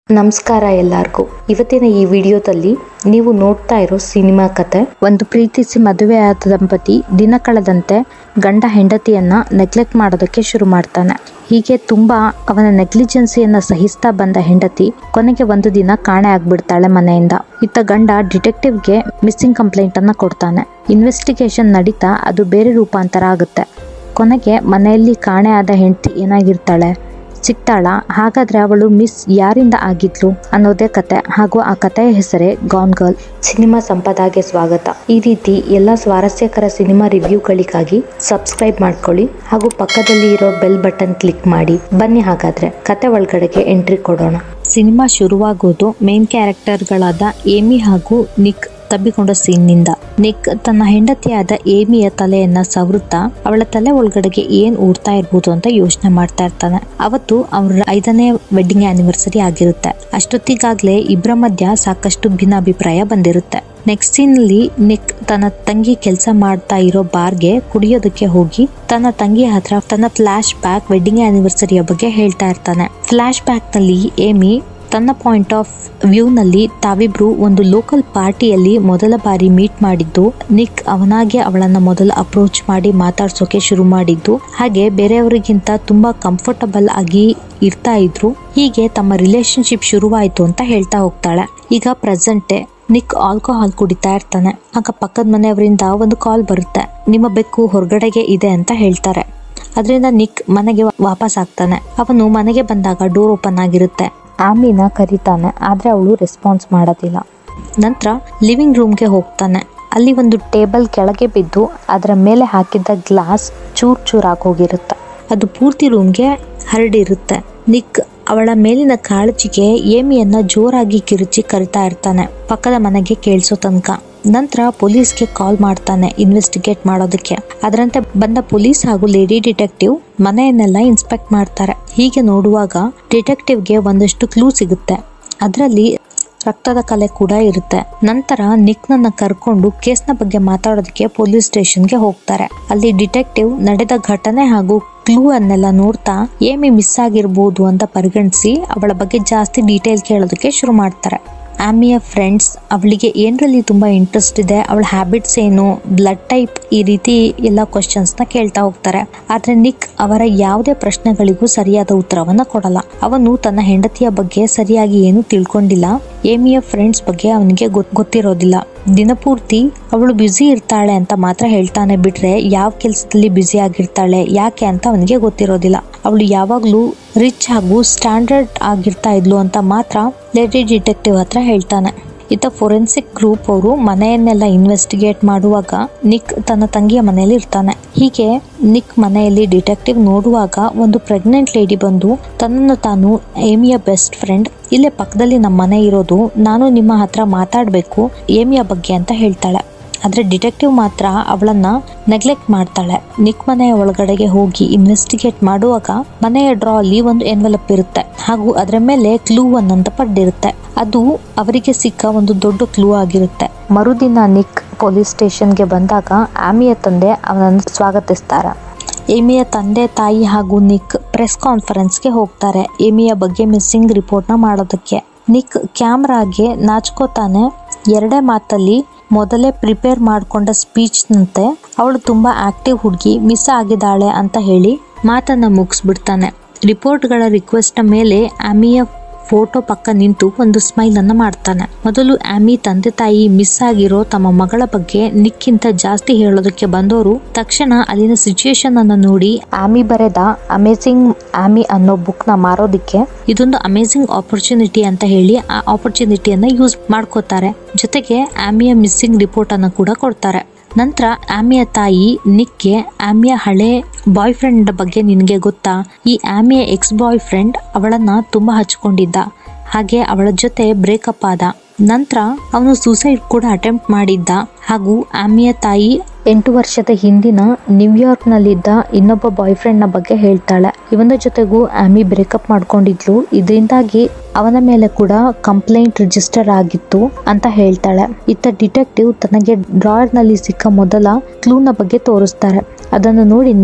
ನಮಸ್ಕಾರ ಎಲ್ಲರಿಗೂ ಇವತ್ತಿನ ಈ ವಿಡಿಯೋದಲ್ಲಿ ನೀವು ನೋಡ್ತಾ ಇರೋ ಸಿನಿಮಾ ಕತೆ ಒಂದು ಪ್ರೀತಿಸಿ ಮದುವೆಯಾದ ದಂಪತಿ ದಿನ ಕಳೆದಂತೆ ಗಂಡ ಹೆಂಡತಿಯನ್ನ ನೆಗ್ಲೆಕ್ಟ್ ಮಾಡೋದಕ್ಕೆ ಶುರು ಮಾಡ್ತಾನೆ ಹೀಗೆ ತುಂಬಾ ಅವನ ನೆಗ್ಲಿಜೆನ್ಸಿಯನ್ನ ಸಹಿಸ್ತಾ ಬಂದ ಹೆಂಡತಿ ಕೊನೆಗೆ ಒಂದು ದಿನ ಕಾಣೆ ಆಗ್ಬಿಡ್ತಾಳೆ ಮನೆಯಿಂದ ಇತ್ತ ಗಂಡ ಡಿಟೆಕ್ಟಿವ್ಗೆ ಮಿಸ್ಸಿಂಗ್ ಕಂಪ್ಲೇಂಟ್ ಅನ್ನ ಕೊಡ್ತಾನೆ ಇನ್ವೆಸ್ಟಿಗೇಷನ್ ನಡೀತಾ ಅದು ಬೇರೆ ರೂಪಾಂತರ ಆಗುತ್ತೆ ಕೊನೆಗೆ ಮನೆಯಲ್ಲಿ ಕಾಣೆ ಆದ ಹೆಂಡತಿ ಏನಾಗಿರ್ತಾಳೆ ಸಿಗ್ತಾಳ ಹಾಗಾದ್ರೆ ಅವಳು ಮಿಸ್ ಯಾರಿಂದ ಆಗಿದ್ಲು ಅನ್ನೋದೇ ಕತೆ ಹಾಗೂ ಆ ಕಥೆಯ ಹೆಸರೇ ಗಾನ್ ಗರ್ಲ್ ಸಿನಿಮಾ ಸಂಪದಾಗೆ ಸ್ವಾಗತ ಈ ರೀತಿ ಎಲ್ಲ ಸ್ವಾರಸ್ಯಕರ ಸಿನಿಮಾ ರಿವ್ಯೂಗಳಿಗಾಗಿ ಸಬ್ಸ್ಕ್ರೈಬ್ ಮಾಡ್ಕೊಳ್ಳಿ ಹಾಗೂ ಪಕ್ಕದಲ್ಲಿ ಇರೋ ಬೆಲ್ ಬಟನ್ ಕ್ಲಿಕ್ ಮಾಡಿ ಬನ್ನಿ ಹಾಗಾದ್ರೆ ಕತೆ ಒಳಗಡೆಗೆ ಎಂಟ್ರಿ ಕೊಡೋಣ ಸಿನಿಮಾ ಶುರುವಾಗೋದು ಮೇನ್ ಕ್ಯಾರೆಕ್ಟರ್ಗಳಾದ ಏಮಿ ಹಾಗೂ ನಿಕ್ ತಬ್ಬಿಕೊಂಡ ಸೀನ್ನಿಂದ ನಿಕ್ ತನ್ನ ಹೆಂಡತಿಯಾದ ಏಮಿಯ ತಲೆಯನ್ನ ಸವರುತ್ತಾ ಅವಳ ತಲೆ ಒಳಗಡೆಗೆ ಏನ್ ಊಡ್ತಾ ಇರ್ಬೋದು ಅಂತ ಯೋಚನೆ ಮಾಡ್ತಾ ಇರ್ತಾನೆ ಅವತ್ತು ಅವ್ರ ಐದನೇ ವೆಡ್ಡಿಂಗ್ ಆನಿವರ್ಸರಿ ಆಗಿರುತ್ತೆ ಅಷ್ಟೊತ್ತಿಗಾಗ್ಲೇ ಇಬ್ಬರ ಮಧ್ಯ ಸಾಕಷ್ಟು ಭಿನ್ನಾಭಿಪ್ರಾಯ ಬಂದಿರುತ್ತೆ ನೆಕ್ಸ್ಟ್ ಸೀನ್ ಅಲ್ಲಿ ನಿಕ್ ತನ್ನ ತಂಗಿ ಕೆಲಸ ಮಾಡ್ತಾ ಇರೋ ಬಾರ್ಗೆ ಕುಡಿಯೋದಕ್ಕೆ ಹೋಗಿ ತನ್ನ ತಂಗಿ ಹತ್ರ ತನ್ನ ಫ್ಲಾಶ್ ಬ್ಯಾಕ್ ವೆಡ್ಡಿಂಗ್ ಆನಿವರ್ಸರಿಯ ಬಗ್ಗೆ ಹೇಳ್ತಾ ಇರ್ತಾನೆ ಫ್ಲಾಶ್ ಬ್ಯಾಕ್ ನಲ್ಲಿ ಏಮಿ ತನ್ನ ಪಾಯಿಂಟ್ ಆಫ್ ವ್ಯೂ ನಲ್ಲಿ ತಾವಿಬ್ರು ಒಂದು ಲೋಕಲ್ ಪಾರ್ಟಿಯಲ್ಲಿ ಮೊದಲ ಬಾರಿ ಮೀಟ್ ಮಾಡಿದ್ದು ನಿಕ್ ಅವನಾಗೆ ಅವಳನ್ನ ಮೊದಲು ಅಪ್ರೋಚ್ ಮಾಡಿ ಮಾತಾಡ್ಸೋಕೆ ಶುರು ಮಾಡಿದ್ದು ಹಾಗೆ ಬೇರೆಯವರಿಗಿಂತ ತುಂಬಾ ಕಂಫರ್ಟಬಲ್ ಆಗಿ ಇರ್ತಾ ಇದ್ರು ಹೀಗೆ ತಮ್ಮ ರಿಲೇಶನ್ಶಿಪ್ ಶುರುವಾಯ್ತು ಅಂತ ಹೇಳ್ತಾ ಹೋಗ್ತಾಳೆ ಈಗ ಪ್ರೆಸೆಂಟೇ ನಿಕ್ ಆಲ್ಕೋಹಾಲ್ ಕುಡಿತಾ ಇರ್ತಾನೆ ಆಗ ಪಕ್ಕದ ಮನೆಯವರಿಂದ ಒಂದು ಕಾಲ್ ಬರುತ್ತೆ ನಿಮ್ಮ ಬೆಕ್ಕು ಹೊರಗಡೆಗೆ ಇದೆ ಅಂತ ಹೇಳ್ತಾರೆ ಅದರಿಂದ ನಿಕ್ ಮನೆಗೆ ವಾಪಸ್ ಆಗ್ತಾನೆ ಅವನು ಮನೆಗೆ ಬಂದಾಗ ಡೋರ್ ಓಪನ್ ಆಗಿರುತ್ತೆ ಆಮಿನ ಕರೀತಾನೆ ಆದ್ರೆ ಅವಳು ರೆಸ್ಪಾನ್ಸ್ ಮಾಡೋದಿಲ್ಲ ನಂತರ ಲಿವಿಂಗ್ ರೂಮ್ಗೆ ಹೋಗ್ತಾನೆ ಅಲ್ಲಿ ಒಂದು ಟೇಬಲ್ ಕೆಳಗೆ ಬಿದ್ದು ಅದರ ಮೇಲೆ ಹಾಕಿದ್ದ ಗ್ಲಾಸ್ ಚೂರ್ ಚೂರಾಗಿ ಹೋಗಿರುತ್ತೆ ಅದು ಪೂರ್ತಿ ರೂಮ್ಗೆ ಹರಡಿರುತ್ತೆ ನಿಕ್ ಅವಳ ಮೇಲಿನ ಕಾಳಜಿಗೆ ಏಮಿಯನ್ನ ಜೋರಾಗಿ ಕಿರುಚಿ ಕರಿತಾ ಇರ್ತಾನೆ ಪಕ್ಕದ ಮನೆಗೆ ಕೇಳಿಸೋ ತನಕ ನಂತರ ಪೊಲೀಸ್ಗೆ ಕಾಲ್ ಮಾಡ್ತಾನೆ ಇನ್ವೆಸ್ಟಿಗೇಟ್ ಮಾಡೋದಕ್ಕೆ ಅದರಂತೆ ಬಂದ ಪೊಲೀಸ್ ಹಾಗೂ ಲೇಡಿ ಡಿಟೆಕ್ಟಿವ್ ಮನೆಯನ್ನೆಲ್ಲ ಇನ್ಸ್ಪೆಕ್ಟ್ ಮಾಡ್ತಾರೆ ಹೀಗೆ ನೋಡುವಾಗ ಡಿಟೆಕ್ಟಿವ್ಗೆ ಒಂದಷ್ಟು ಕ್ಲೂ ಸಿಗುತ್ತೆ ಅದರಲ್ಲಿ ರಕ್ತದ ಕಲೆ ಕೂಡ ಇರುತ್ತೆ ನಂತರ ನಿಕ್ನನ್ನ ಕರ್ಕೊಂಡು ಕೇಸ್ನ ಬಗ್ಗೆ ಮಾತಾಡೋದಕ್ಕೆ ಪೊಲೀಸ್ ಸ್ಟೇಷನ್ಗೆ ಹೋಗ್ತಾರೆ ಅಲ್ಲಿ ಡಿಟೆಕ್ಟಿವ್ ನಡೆದ ಘಟನೆ ಹಾಗೂ ಕ್ಲೂ ಅನ್ನೆಲ್ಲ ನೋಡ್ತಾ ಏಮಿ ಮಿಸ್ ಆಗಿರ್ಬೋದು ಅಂತ ಪರಿಗಣಿಸಿ ಅವಳ ಬಗ್ಗೆ ಜಾಸ್ತಿ ಡೀಟೇಲ್ ಕೇಳೋದಕ್ಕೆ ಶುರು ಮಾಡ್ತಾರೆ ಆಮಿಯ ಫ್ರೆಂಡ್ಸ್ ಅವಳಿಗೆ ಏನರಲ್ಲಿ ತುಂಬಾ ಇಂಟ್ರೆಸ್ಟ್ ಇದೆ ಅವಳ ಹ್ಯಾಬಿಟ್ಸ್ ಏನು ಬ್ಲಡ್ ಟೈಪ್ ಈ ರೀತಿ ಎಲ್ಲ ಕ್ವಶನ್ಸ್ನ ಕೇಳ್ತಾ ಹೋಗ್ತಾರೆ ಆದ್ರೆ ನಿಕ್ ಅವರ ಯಾವುದೇ ಪ್ರಶ್ನೆಗಳಿಗೂ ಸರಿಯಾದ ಉತ್ತರವನ್ನ ಕೊಡಲ್ಲ ಅವನು ತನ್ನ ಹೆಂಡತಿಯ ಬಗ್ಗೆ ಸರಿಯಾಗಿ ಏನು ತಿಳ್ಕೊಂಡಿಲ್ಲ ಏಮಿಯ ಫ್ರೆಂಡ್ಸ್ ಬಗ್ಗೆ ಅವನಿಗೆ ಗೊತ್- ಗೊತ್ತಿರೋದಿಲ್ಲ ದಿನಪೂರ್ತಿ ಅವಳು ಬ್ಯುಸಿ ಇರ್ತಾಳೆ ಅಂತ ಮಾತ್ರ ಹೇಳ್ತಾನೆ ಬಿಟ್ರೆ ಯಾವ ಕೆಲಸದಲ್ಲಿ ಬ್ಯುಸಿ ಆಗಿರ್ತಾಳೆ ಯಾಕೆ ಅಂತ ಅವನಿಗೆ ಗೊತ್ತಿರೋದಿಲ್ಲ ಅವಳು ಯಾವಾಗ್ಲೂ ರಿಚ್ ಹಾಗೂ ಸ್ಟ್ಯಾಂಡರ್ಡ್ ಆಗಿರ್ತಾ ಇದ್ಲು ಅಂತ ಮಾತ್ರ ಲೇಡಿ ಡಿಟೆಕ್ಟಿವ್ ಹತ್ರ ಹೇಳ್ತಾನೆ ಇತ್ತ ಫೊರೆನ್ಸಿಕ್ ಗ್ರೂಪ್ ಅವರು ಮನೆಯನ್ನೆಲ್ಲ ಇನ್ವೆಸ್ಟಿಗೇಟ್ ಮಾಡುವಾಗ ನಿಕ್ ತನ್ನ ತಂಗಿಯ ಮನೆಯಲ್ಲಿ ಇರ್ತಾನೆ ಹೀಗೆ ನಿಕ್ ಮನೆಯಲ್ಲಿ ಡಿಟೆಕ್ಟಿವ್ ನೋಡುವಾಗ ಒಂದು ಪ್ರೆಗ್ನೆಂಟ್ ಲೇಡಿ ಬಂದು ತನ್ನನ್ನು ತಾನು ಏಮಿಯ ಬೆಸ್ಟ್ ಫ್ರೆಂಡ್ ಇಲ್ಲೇ ಪಕ್ಕದಲ್ಲಿ ನಮ್ಮ ಮನೆ ಇರೋದು ನಾನು ನಿಮ್ಮ ಹತ್ರ ಮಾತಾಡಬೇಕು ಏಮಿಯ ಬಗ್ಗೆ ಅಂತ ಹೇಳ್ತಾಳೆ ಆದ್ರೆ ಡಿಟೆಕ್ಟಿವ್ ಮಾತ್ರ ಅವಳನ್ನ ನೆಗ್ಲೆಕ್ಟ್ ಮಾಡ್ತಾಳೆ ನಿಕ್ ಮನೆಯ ಒಳಗಡೆಗೆ ಹೋಗಿ ಇನ್ವೆಸ್ಟಿಗೇಟ್ ಮಾಡುವಾಗ ಮನೆಯ ಡ್ರಾ ಅಲ್ಲಿ ಒಂದು ಎನ್ವೆಲಪ್ ಇರುತ್ತೆ ಹಾಗೂ ಅದರ ಮೇಲೆ ಕ್ಲೂ ಅನ್ನಂತ ಪಡ್ಡಿರುತ್ತೆ ಅದು ಅವರಿಗೆ ಸಿಕ್ಕ ಒಂದು ದೊಡ್ಡ ಕ್ಲೂ ಆಗಿರುತ್ತೆ ಮರುದಿನ ನಿಕ್ ಪೊಲೀಸ್ ಸ್ಟೇಷನ್ಗೆ ಬಂದಾಗ ಆಮಿಯ ತಂದೆ ಅವನನ್ನು ಸ್ವಾಗತಿಸ್ತಾರೆ ಏಮಿಯ ತಂದೆ ತಾಯಿ ಹಾಗೂ ನಿಕ್ ಪ್ರೆಸ್ ಕಾನ್ಫರೆನ್ಸ್ಗೆ ಹೋಗ್ತಾರೆ ಏಮಿಯ ಬಗ್ಗೆ ಮಿಸ್ಸಿಂಗ್ ರಿಪೋರ್ಟ್ನ ಮಾಡೋದಕ್ಕೆ ನಿಕ್ ಕ್ಯಾಮ್ರಾಗೆ ನಾಚ್ಕೋತಾನೆ ಎರಡೇ ಮಾತಲ್ಲಿ ಮೊದಲೇ ಪ್ರಿಪೇರ್ ಮಾಡ್ಕೊಂಡ ಸ್ಪೀಚ್ನಂತೆ ಅವಳು ತುಂಬಾ ಆಕ್ಟಿವ್ ಹುಡುಗಿ ಮಿಸ್ ಆಗಿದ್ದಾಳೆ ಅಂತ ಹೇಳಿ ಮಾತನ್ನ ಮುಗಿಸ್ಬಿಡ್ತಾನೆ ರಿಪೋರ್ಟ್ಗಳ ರಿಕ್ವೆಸ್ಟ್ ಮೇಲೆ ಆಮಿಯ ಫೋಟೋ ಪಕ್ಕ ನಿಂತು ಒಂದು ಸ್ಮೈಲ್ ಅನ್ನ ಮಾಡ್ತಾನೆ ಮೊದಲು ಆಮಿ ತಂದೆ ತಾಯಿ ಮಿಸ್ ಆಗಿರೋ ತಮ್ಮ ಮಗಳ ಬಗ್ಗೆ ನಿಕ್ಕಿಂತ ಜಾಸ್ತಿ ಹೇಳೋದಕ್ಕೆ ಬಂದವರು ತಕ್ಷಣ ಅಲ್ಲಿನ ಸಿಚುಯೇಷನ್ ಅನ್ನ ನೋಡಿ ಆಮಿ ಬರೆದ ಅಮೇಸಿಂಗ್ ಆಮಿ ಅನ್ನೋ ಬುಕ್ ನ ಮಾರೋದಿಕ್ಕೆ ಇದೊಂದು ಅಮೇಸಿಂಗ್ ಆಪರ್ಚುನಿಟಿ ಅಂತ ಹೇಳಿ ಆ ಆಪರ್ಚುನಿಟಿಯನ್ನ ಯೂಸ್ ಮಾಡ್ಕೋತಾರೆ ಜೊತೆಗೆ ಆಮಿಯ ಮಿಸ್ಸಿಂಗ್ ರಿಪೋರ್ಟ್ ಅನ್ನ ಕೂಡ ಕೊಡ್ತಾರೆ ನಂತರ ಆಮಿಯ ತಾಯಿ ನಿಕ್ಗೆ ಆಮಿಯ ಹಳೆ ಬಾಯ್ ಫ್ರೆಂಡ್ ಬಗ್ಗೆ ನಿನಗೆ ಗೊತ್ತಾ ಈ ಆಮಿಯ ಎಕ್ಸ್ ಬಾಯ್ ಫ್ರೆಂಡ್ ಅವಳನ್ನ ತುಂಬಾ ಹಚ್ಕೊಂಡಿದ್ದ ಹಾಗೆ ಅವಳ ಜೊತೆ ಬ್ರೇಕಪ್ ಆದ ನಂತರ ಅವನು ಸೂಸೈಡ್ ಕೂಡ ಅಟೆಂಪ್ಟ್ ಮಾಡಿದ್ದ ಹಾಗೂ ಆಮಿಯ ತಾಯಿ ಎಂಟು ವರ್ಷದ ಹಿಂದಿನ ನ್ಯೂಯಾರ್ಕ್ ನಲ್ಲಿದ್ದ ಇನ್ನೊಬ್ಬ ಬಾಯ್ ಫ್ರೆಂಡ್ ನ ಬಗ್ಗೆ ಹೇಳ್ತಾಳೆ ಇವನ ಜೊತೆಗೂ ಆಮಿ ಬ್ರೇಕಪ್ ಮಾಡ್ಕೊಂಡಿದ್ಲು ಇದರಿಂದಾಗಿ ಅವನ ಮೇಲೆ ಕೂಡ ಕಂಪ್ಲೇಂಟ್ ರಿಜಿಸ್ಟರ್ ಆಗಿತ್ತು ಅಂತ ಹೇಳ್ತಾಳೆ ಇತ್ತ ಡಿಟೆಕ್ಟಿವ್ ತನಗೆ ಡ್ರಾಯರ್ ನಲ್ಲಿ ಸಿಕ್ಕ ಮೊದಲ ಕ್ಲೂನ ಬಗ್ಗೆ ತೋರಿಸ್ತಾರೆ ಅದನ್ನು ನೋಡಿ ನಿಕ್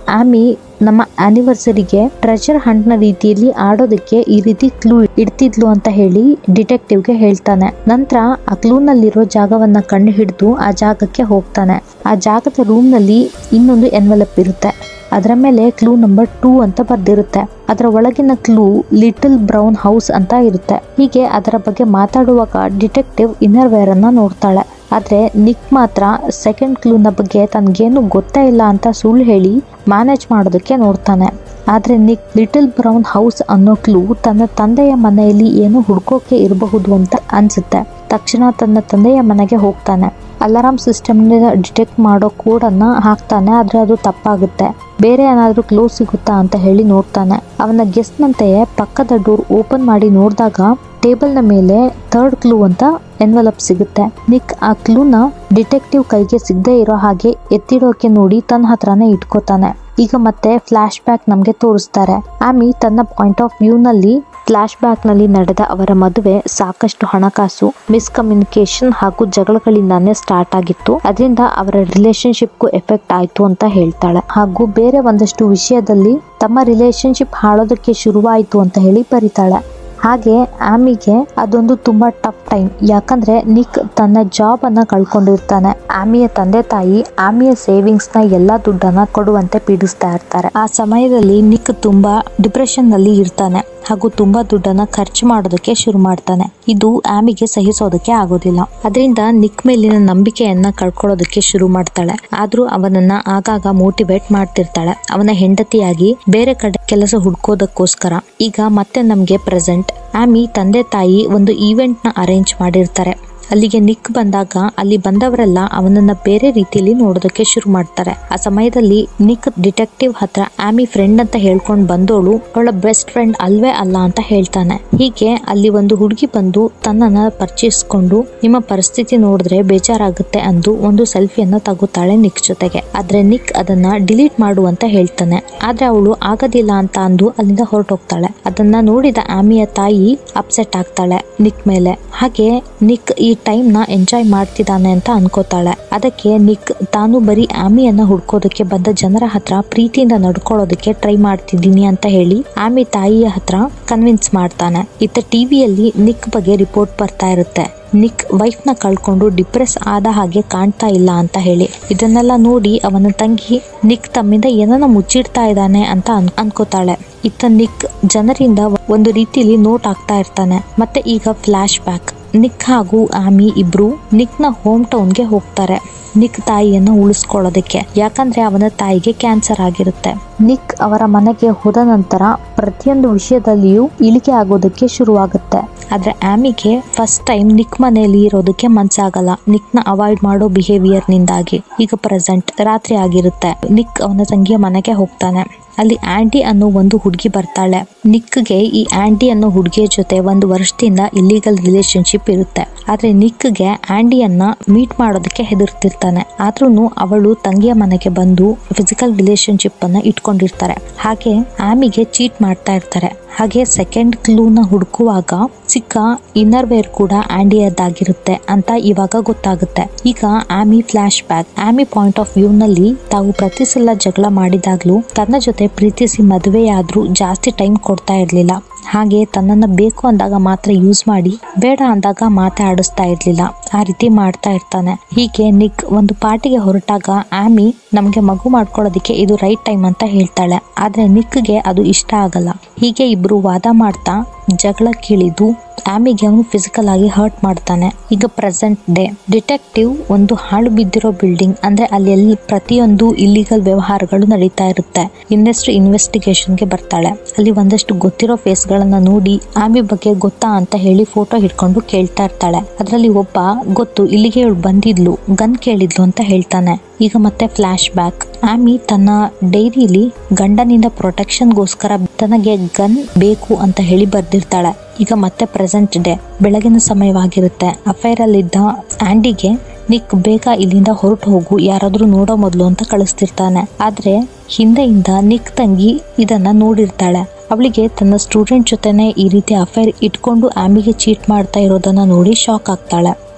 ಆಮಿ ನಮ್ಮ ಆನಿವರ್ಸರಿಗೆ ಟ್ರೆಜರ್ ಹಂಟ್ ನ ರೀತಿಯಲ್ಲಿ ಆಡೋದಕ್ಕೆ ಈ ರೀತಿ ಕ್ಲೂ ಇಡ್ತಿದ್ಲು ಅಂತ ಹೇಳಿ ಡಿಟೆಕ್ಟಿವ್ಗೆ ಹೇಳ್ತಾನೆ ನಂತರ ಆ ಕ್ಲೂ ನಲ್ಲಿರೋ ಜಾಗವನ್ನ ಕಂಡು ಹಿಡಿದು ಆ ಜಾಗಕ್ಕೆ ಹೋಗ್ತಾನೆ ಆ ಜಾಗದ ರೂಮ್ ನಲ್ಲಿ ಇನ್ನೊಂದು ಎನ್ವಲಪ್ ಇರುತ್ತೆ ಅದರ ಮೇಲೆ ಕ್ಲೂ ನಂಬರ್ ಟೂ ಅಂತ ಬರ್ದಿರುತ್ತೆ ಅದರ ಒಳಗಿನ ಕ್ಲೂ ಲಿಟಲ್ ಬ್ರೌನ್ ಹೌಸ್ ಅಂತ ಇರುತ್ತೆ ಹೀಗೆ ಅದರ ಬಗ್ಗೆ ಮಾತಾಡುವಾಗ ಡಿಟೆಕ್ಟಿವ್ ಇನ್ನರ್ ವೇರ್ ಅನ್ನ ನೋಡ್ತಾಳೆ ಆದ್ರೆ ನಿಕ್ ಮಾತ್ರ ಸೆಕೆಂಡ್ ಕ್ಲೂನ ಬಗ್ಗೆ ತನ್ಗೇನು ಗೊತ್ತೇ ಇಲ್ಲ ಅಂತ ಸುಳ್ಳು ಹೇಳಿ ಮ್ಯಾನೇಜ್ ಮಾಡೋದಕ್ಕೆ ನೋಡ್ತಾನೆ ಆದ್ರೆ ನಿಕ್ ಲಿಟಲ್ ಬ್ರೌನ್ ಹೌಸ್ ಅನ್ನೋ ಕ್ಲೂ ತನ್ನ ತಂದೆಯ ಮನೆಯಲ್ಲಿ ಏನು ಹುಡ್ಕೋಕೆ ಇರಬಹುದು ಅಂತ ಅನ್ಸುತ್ತೆ ತಕ್ಷಣ ತನ್ನ ತಂದೆಯ ಮನೆಗೆ ಹೋಗ್ತಾನೆ ಅಲಾರಾಮ್ ಸಿಸ್ಟಮ್ ಡಿಟೆಕ್ಟ್ ಮಾಡೋ ಕೋಡ್ ಅನ್ನ ಹಾಕ್ತಾನೆ ಆದ್ರೆ ಅದು ತಪ್ಪಾಗುತ್ತೆ ಬೇರೆ ಏನಾದ್ರೂ ಕ್ಲೂ ಸಿಗುತ್ತಾ ಅಂತ ಹೇಳಿ ನೋಡ್ತಾನೆ ಅವನ ಗೆಸ್ಟ್ ನಂತೆಯೇ ಪಕ್ಕದ ಡೋರ್ ಓಪನ್ ಮಾಡಿ ನೋಡಿದಾಗ ಟೇಬಲ್ ನ ಮೇಲೆ ಥರ್ಡ್ ಕ್ಲೂ ಅಂತ ಎನ್ವಲಪ್ ಸಿಗುತ್ತೆ ನಿಕ್ ಆ ಕ್ಲೂನ ಡಿಟೆಕ್ಟಿವ್ ಕೈಗೆ ಸಿಗದೆ ಇರೋ ಹಾಗೆ ಎತ್ತಿಡೋಕೆ ನೋಡಿ ತನ್ನ ಹತ್ರನೇ ಇಟ್ಕೋತಾನೆ ಈಗ ಮತ್ತೆ ಫ್ಲಾಶ್ ಬ್ಯಾಕ್ ನಮ್ಗೆ ತೋರಿಸ್ತಾರೆ ಆಮಿ ತನ್ನ ಪಾಯಿಂಟ್ ಆಫ್ ವ್ಯೂ ನಲ್ಲಿ ಫ್ಲಾಶ್ ಬ್ಯಾಕ್ ನಲ್ಲಿ ನಡೆದ ಅವರ ಮದುವೆ ಸಾಕಷ್ಟು ಹಣಕಾಸು ಮಿಸ್ಕಮ್ಯುನಿಕೇಶನ್ ಹಾಗೂ ಜಗಳಗಳಿಂದಾನೇ ಸ್ಟಾರ್ಟ್ ಆಗಿತ್ತು ಅದರಿಂದ ಅವರ ರಿಲೇಶನ್ಶಿಪ್ಗೂ ಎಫೆಕ್ಟ್ ಆಯ್ತು ಅಂತ ಹೇಳ್ತಾಳೆ ಹಾಗೂ ಬೇರೆ ಒಂದಷ್ಟು ವಿಷಯದಲ್ಲಿ ತಮ್ಮ ರಿಲೇಶನ್ಶಿಪ್ ಹಾಳೋದಕ್ಕೆ ಶುರುವಾಯಿತು ಅಂತ ಹೇಳಿ ಬರೀತಾಳೆ ಹಾಗೆ ಆಮಿಗೆ ಅದೊಂದು ತುಂಬಾ ಟಫ್ ಟೈಮ್ ಯಾಕಂದ್ರೆ ನಿಕ್ ತನ್ನ ಜಾಬ್ ಅನ್ನ ಕಳ್ಕೊಂಡಿರ್ತಾನೆ ಆಮಿಯ ತಂದೆ ತಾಯಿ ಆಮಿಯ ಸೇವಿಂಗ್ಸ್ ನ ಎಲ್ಲಾ ದುಡ್ಡನ್ನ ಕೊಡುವಂತೆ ಪೀಡಿಸ್ತಾ ಇರ್ತಾರೆ ಆ ಸಮಯದಲ್ಲಿ ನಿಕ್ ತುಂಬಾ ಡಿಪ್ರೆಷನ್ ನಲ್ಲಿ ಇರ್ತಾನೆ ಹಾಗೂ ತುಂಬಾ ದುಡ್ಡನ್ನ ಖರ್ಚು ಮಾಡೋದಕ್ಕೆ ಶುರು ಮಾಡ್ತಾನೆ ಇದು ಆಮಿಗೆ ಸಹಿಸೋದಕ್ಕೆ ಆಗೋದಿಲ್ಲ ಅದರಿಂದ ನಿಕ್ ಮೇಲಿನ ನಂಬಿಕೆಯನ್ನ ಕಳ್ಕೊಳ್ಳೋದಕ್ಕೆ ಶುರು ಮಾಡ್ತಾಳೆ ಆದ್ರೂ ಅವನನ್ನ ಆಗಾಗ ಮೋಟಿವೇಟ್ ಮಾಡ್ತಿರ್ತಾಳೆ ಅವನ ಹೆಂಡತಿಯಾಗಿ ಬೇರೆ ಕಡೆ ಕೆಲಸ ಹುಡ್ಕೋದಕ್ಕೋಸ್ಕರ ಈಗ ಮತ್ತೆ ನಮ್ಗೆ ಪ್ರೆಸೆಂಟ್ ಆಮಿ ತಂದೆ ತಾಯಿ ಒಂದು ಈವೆಂಟ್ ನ ಅರೇಂಜ್ ಮಾಡಿರ್ತಾರೆ ಅಲ್ಲಿಗೆ ನಿಕ್ ಬಂದಾಗ ಅಲ್ಲಿ ಬಂದವರೆಲ್ಲ ಅವನನ್ನ ಬೇರೆ ರೀತಿಯಲ್ಲಿ ನೋಡೋದಕ್ಕೆ ಶುರು ಮಾಡ್ತಾರೆ ಆ ಸಮಯದಲ್ಲಿ ನಿಕ್ ಡಿಟೆಕ್ಟಿವ್ ಹತ್ರ ಆಮಿ ಫ್ರೆಂಡ್ ಅಂತ ಹೇಳ್ಕೊಂಡ್ ಬಂದೋಳು ಅವಳ ಬೆಸ್ಟ್ ಫ್ರೆಂಡ್ ಅಲ್ವೇ ಅಲ್ಲ ಅಂತ ಹೇಳ್ತಾನೆ ಹೀಗೆ ಅಲ್ಲಿ ಒಂದು ಹುಡುಗಿ ಬಂದು ತನ್ನನ್ನ ಪರಿಚಯಿಸ್ಕೊಂಡು ನಿಮ್ಮ ಪರಿಸ್ಥಿತಿ ನೋಡಿದ್ರೆ ಬೇಜಾರಾಗುತ್ತೆ ಅಂದು ಒಂದು ಸೆಲ್ಫಿಯನ್ನ ತಗೋತಾಳೆ ನಿಕ್ ಜೊತೆಗೆ ಆದ್ರೆ ನಿಕ್ ಅದನ್ನ ಡಿಲೀಟ್ ಮಾಡು ಅಂತ ಹೇಳ್ತಾನೆ ಆದ್ರೆ ಅವಳು ಆಗೋದಿಲ್ಲ ಅಂತ ಅಂದು ಅಲ್ಲಿಂದ ಹೊರಟೋಗ್ತಾಳೆ ಅದನ್ನ ನೋಡಿದ ಆಮಿಯ ತಾಯಿ ಅಪ್ಸೆಟ್ ಆಗ್ತಾಳೆ ನಿಕ್ ಮೇಲೆ ಹಾಗೆ ನಿಕ್ ಈ ಟೈಮ್ ನ ಎಂಜಾಯ್ ಮಾಡ್ತಿದ್ದಾನೆ ಅಂತ ಅನ್ಕೋತಾಳೆ ಅದಕ್ಕೆ ನಿಕ್ ತಾನು ಬರೀ ಆಮಿಯನ್ನ ಹುಡ್ಕೋದಕ್ಕೆ ಬಂದ ಜನರ ಹತ್ರ ಪ್ರೀತಿಯಿಂದ ನಡ್ಕೊಳ್ಳೋದಕ್ಕೆ ಟ್ರೈ ಮಾಡ್ತಿದ್ದೀನಿ ಅಂತ ಹೇಳಿ ಆಮಿ ತಾಯಿಯ ಹತ್ರ ಕನ್ವಿನ್ಸ್ ಮಾಡ್ತಾನೆ ಇತ್ತ ಟಿವಿಯಲ್ಲಿ ನಿಕ್ ಬಗ್ಗೆ ರಿಪೋರ್ಟ್ ಬರ್ತಾ ಇರುತ್ತೆ ನಿಕ್ ವೈಫ್ ನ ಕಳ್ಕೊಂಡು ಡಿಪ್ರೆಸ್ ಆದ ಹಾಗೆ ಕಾಣ್ತಾ ಇಲ್ಲ ಅಂತ ಹೇಳಿ ಇದನ್ನೆಲ್ಲ ನೋಡಿ ಅವನ ತಂಗಿ ನಿಕ್ ತಮ್ಮಿಂದ ಏನನ್ನ ಮುಚ್ಚಿಡ್ತಾ ಇದ್ದಾನೆ ಅಂತ ಅನ್ ಅನ್ಕೋತಾಳೆ ಇತ್ತ ನಿಕ್ ಜನರಿಂದ ಒಂದು ರೀತಿಯಲ್ಲಿ ನೋಟ್ ಆಗ್ತಾ ಇರ್ತಾನೆ ಮತ್ತೆ ಈಗ ಫ್ಲಾಶ್ ಬ್ಯಾಕ್ ನಿಕ್ ಹಾಗೂ ಆಮಿ ಇಬ್ರು ನಿಕ್ ನ ಹೋಮ್ ಟೌನ್ಗೆ ಹೋಗ್ತಾರೆ ನಿಕ್ ತಾಯಿಯನ್ನು ಉಳಿಸ್ಕೊಳ್ಳೋದಕ್ಕೆ ಯಾಕಂದ್ರೆ ಅವನ ತಾಯಿಗೆ ಕ್ಯಾನ್ಸರ್ ಆಗಿರುತ್ತೆ ನಿಕ್ ಅವರ ಮನೆಗೆ ಹೋದ ನಂತರ ಪ್ರತಿಯೊಂದು ವಿಷಯದಲ್ಲಿಯೂ ಇಳಿಕೆ ಆಗೋದಕ್ಕೆ ಶುರುವಾಗುತ್ತೆ ಆದ್ರೆ ಆಮಿಗೆ ಫಸ್ಟ್ ಟೈಮ್ ನಿಕ್ ಮನೆಯಲ್ಲಿ ಇರೋದಕ್ಕೆ ಮನ್ಸಾಗಲ್ಲ ನಿಕ್ ನ ಅವಾಯ್ಡ್ ಮಾಡೋ ಬಿಹೇವಿಯರ್ ನಿಂದಾಗಿ ಈಗ ಪ್ರೆಸೆಂಟ್ ರಾತ್ರಿ ಆಗಿರುತ್ತೆ ನಿಕ್ ಅವನ ತಂಗಿಯ ಮನೆಗೆ ಹೋಗ್ತಾನೆ ಅಲ್ಲಿ ಆಂಟಿ ಅನ್ನೋ ಒಂದು ಹುಡುಗಿ ಬರ್ತಾಳೆ ನಿಕ್ಗೆ ಈ ಆಂಟಿ ಅನ್ನೋ ಹುಡುಗಿಯ ಜೊತೆ ಒಂದು ವರ್ಷದಿಂದ ಇಲ್ಲಿಗಲ್ ರಿಲೇಶನ್ಶಿಪ್ ಇರುತ್ತೆ ಆದ್ರೆ ನಿಕ್ಗೆ ಆಂಟಿಯನ್ನ ಮೀಟ್ ಮಾಡೋದಕ್ಕೆ ಹೆದರ್ತಿರ್ತಾನೆ ಆದ್ರೂ ಅವಳು ತಂಗಿಯ ಮನೆಗೆ ಬಂದು ಫಿಸಿಕಲ್ ರಿಲೇಶನ್ಶಿಪ್ ಅನ್ನ ಇಟ್ಕೊಂಡಿರ್ತಾರೆ ಹಾಗೆ ಆಮಿಗೆ ಚೀಟ್ ಮಾಡ್ತಾ ಇರ್ತಾರೆ ಹಾಗೆ ಸೆಕೆಂಡ್ ಕ್ಲೂನ ಹುಡುಕುವಾಗ ಸಿಕ್ಕ ಇನ್ನರ್ ವೇರ್ ಕೂಡ ಆಂಡಿಯದ್ದಾಗಿರುತ್ತೆ ಅಂತ ಇವಾಗ ಗೊತ್ತಾಗುತ್ತೆ ಈಗ Amy flashback Amy point of view ನಲ್ಲಿ ತಾವು ಪ್ರತಿ ಸಲ ಜಗಳ ಮಾಡಿದಾಗ್ಲೂ ತನ್ನ ಜೊತೆ ಪ್ರೀತಿಸಿ ಮದುವೆಯಾದ್ರೂ ಜಾಸ್ತಿ ಟೈಮ್ ಕೊಡ್ತಾ ಇರ್ಲಿಲ್ಲ ಹಾಗೆ ತನ್ನನ್ನ ಬೇಕು ಅಂದಾಗ ಮಾತ್ರ ಯೂಸ್ ಮಾಡಿ ಬೇಡ ಅಂದಾಗ ಮಾತೆ ಆಡಿಸ್ತಾ ಇರ್ಲಿಲ್ಲ ಆ ರೀತಿ ಮಾಡ್ತಾ ಇರ್ತಾನೆ ಹೀಗೆ ನಿಕ್ ಒಂದು ಪಾರ್ಟಿಗೆ ಹೊರಟಾಗ ಆಮಿ ನಮ್ಗೆ ಮಗು ಮಾಡ್ಕೊಳ್ಳೋದಕ್ಕೆ ಇದು ರೈಟ್ ಟೈಮ್ ಅಂತ ಹೇಳ್ತಾಳೆ ಆದ್ರೆ ನಿಕ್ಗೆ ಅದು ಇಷ್ಟ ಆಗಲ್ಲ ಹೀಗೆ ಇಬ್ರು ವಾದ ಮಾಡ್ತಾ ಜಗಳ ಕೀಳಿದು ಆಮಿಗೆ ಅವನು ಫಿಸಿಕಲ್ ಆಗಿ ಹರ್ಟ್ ಮಾಡ್ತಾನೆ ಈಗ ಪ್ರೆಸೆಂಟ್ ಡೇ ಡಿಟೆಕ್ಟಿವ್ ಒಂದು ಹಾಳು ಬಿದ್ದಿರೋ ಬಿಲ್ಡಿಂಗ್ ಅಂದ್ರೆ ಅಲ್ಲಿ ಪ್ರತಿಯೊಂದು ಇಲ್ಲಿಗಲ್ ವ್ಯವಹಾರಗಳು ನಡೀತಾ ಇರುತ್ತೆ ಇನ್ನೆಷ್ಟು ಇನ್ವೆಸ್ಟಿಗೇಷನ್ಗೆ ಬರ್ತಾಳೆ ಅಲ್ಲಿ ಒಂದಷ್ಟು ಗೊತ್ತಿರೋ ಫೇಸ್ ಗಳನ್ನ ನೋಡಿ ಆಮಿ ಬಗ್ಗೆ ಗೊತ್ತಾ ಅಂತ ಹೇಳಿ ಫೋಟೋ ಹಿಡ್ಕೊಂಡು ಕೇಳ್ತಾ ಇರ್ತಾಳೆ ಅದರಲ್ಲಿ ಒಬ್ಬ ಗೊತ್ತು ಇಲ್ಲಿಗೆ ಇವಳು ಬಂದಿದ್ಲು ಗನ್ ಕೇಳಿದ್ಲು ಅಂತ ಹೇಳ್ತಾನೆ ಈಗ ಮತ್ತೆ ಫ್ಲಾಶ್ ಬ್ಯಾಕ್ ಆಮಿ ತನ್ನ ಡೈರಿಲಿ ಗಂಡನಿಂದ ಪ್ರೊಟೆಕ್ಷನ್ಗೋಸ್ಕರ ತನಗೆ ಗನ್ ಬೇಕು ಅಂತ ಹೇಳಿ ಬರ್ದಿರ್ತಾಳೆ ಈಗ ಮತ್ತೆ ಪ್ರೆಸೆಂಟ್ ಡೇ ಬೆಳಗಿನ ಸಮಯವಾಗಿರುತ್ತೆ ಅಫೈರ್ ಅಲ್ಲಿದ್ದ ಆಂಡಿಗೆ ನಿಕ್ ಬೇಗ ಇಲ್ಲಿಂದ ಹೊರಟು ಹೋಗು ಯಾರಾದ್ರೂ ನೋಡೋ ಮೊದಲು ಅಂತ ಕಳಿಸ್ತಿರ್ತಾನೆ ಆದ್ರೆ ಹಿಂದೆಯಿಂದ ನಿಕ್ ತಂಗಿ ಇದನ್ನ ನೋಡಿರ್ತಾಳೆ ಅವಳಿಗೆ ತನ್ನ ಸ್ಟೂಡೆಂಟ್ ಜೊತೆನೆ ಈ ರೀತಿ ಅಫೈರ್ ಇಟ್ಕೊಂಡು ಆಮಿಗೆ ಚೀಟ್ ಮಾಡ್ತಾ ಇರೋದನ್ನ ನೋಡಿ ಶಾಕ್ ಆಗ್ತಾಳೆ